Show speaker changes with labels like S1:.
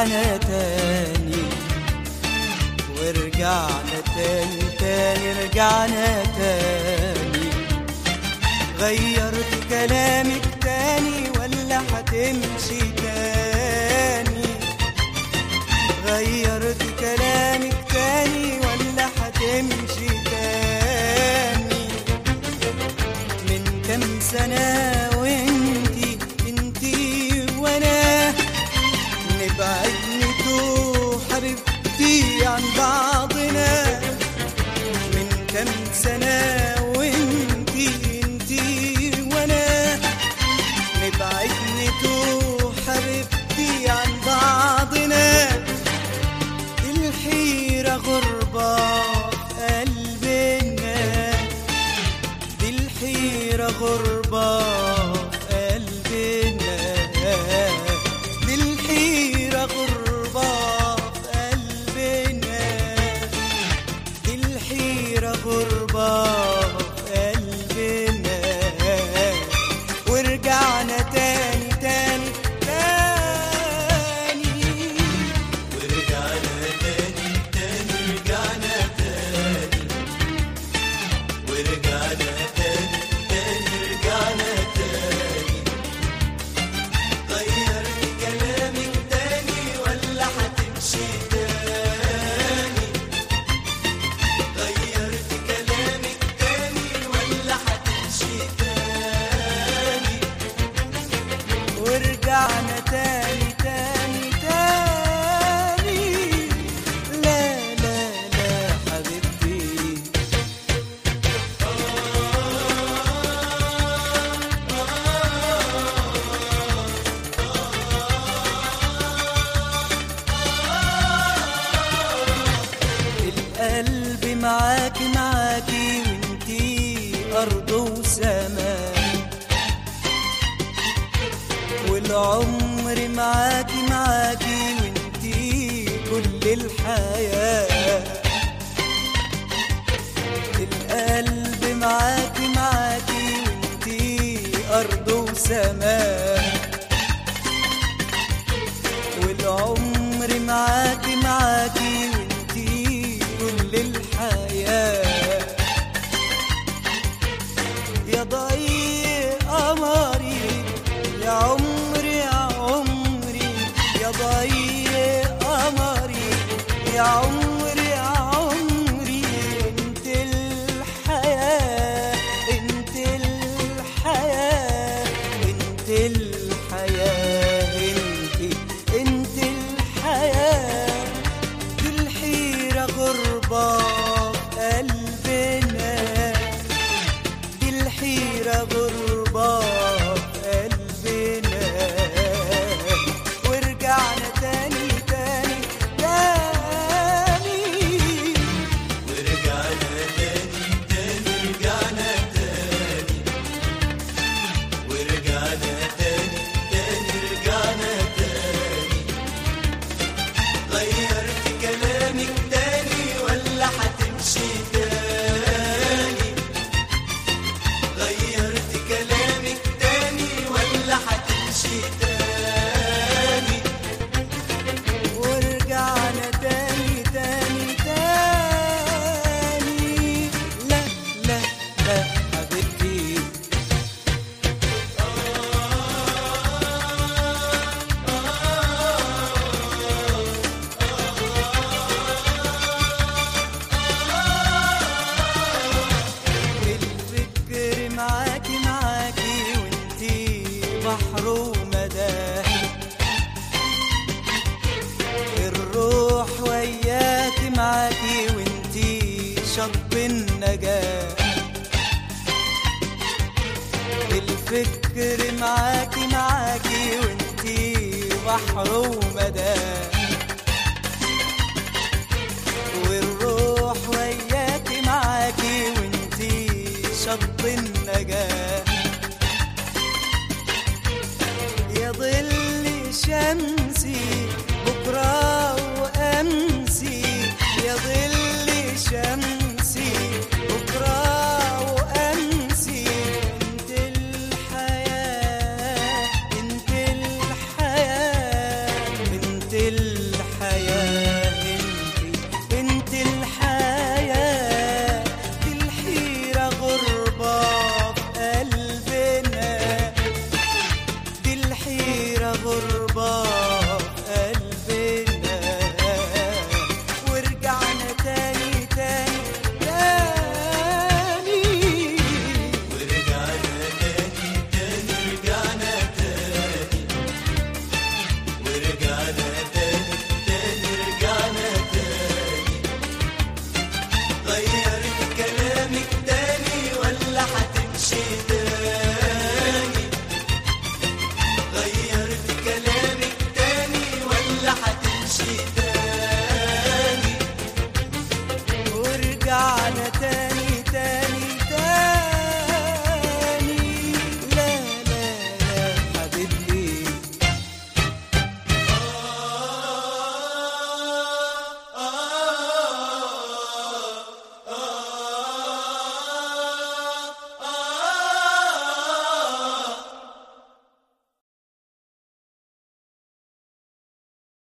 S1: ورجعنا تاني ورجعنا تاني تاني رجعنا تاني غيرت كلامك تاني ولا هتمشي تاني غيرت كلامك تاني ولا هتمشي تاني من كام سنة وانتي انتي وانا نبعد نتوه حبيبتي عن بعضنا من كام سنة وانتي انتي وانا نبعد نتوه حبيبتي عن بعضنا الحيرة غربة في قلبنا دي الحيرة غربة في قلبنا دي الحيرة غربة في قلبنا دي الحيرة غربة في قلبنا ورجعنا تاني تاني تاني ورجعنا تاني تاني رجعنا تاني ورجعنا تاني تاني رجعنا تاني غيرت كلامك تاني ولا هتمشي تاني غيرت كلامك تاني ولا هتمشي تاني ورجعنا تاني تاني تاني لا لا لا حبيبتي القلب معاكي معاكي وانتي أرض وسماء والعمر معاكي معاكي وانتي كل الحياة القلب معاكي معاكي وانتي أرض وسماء والعمر معاكي معاكي وانتي كل الحياة يا ضي قمري يا عمري يا عمري يا ضي قمري يا عمري يا عمري انت الحياة انت الحياة انت الحياة انت انت الحياة دي الحيرة غربة في قلبنا دي الحيرة غربة في قلبنا ورجعنا تاني تاني تاني ورجعنا تاني تاني رجعنا تاني ورجعنا تاني تاني رجعنا تاني غيرت كلامك تاني ولا هتمشي تاني غيرت كلامك تاني ولا هتمشي تاني ورجعنا تاني تاني تاني لا لا لا حبيبتي الفكر معاكي معاكي وانتي بحر ومدى الروح وياكي معاكي وانتي شط النجاة الفكر معاكي معاكي وانتي بحر ومدى والروح وياكي معاكي وانتي شط النجاة يا ظل شمسي بكرة وأمسي يا ظل شمسي بكرة وأمسي انت الحياة انت الحياة انت الحياة ارجع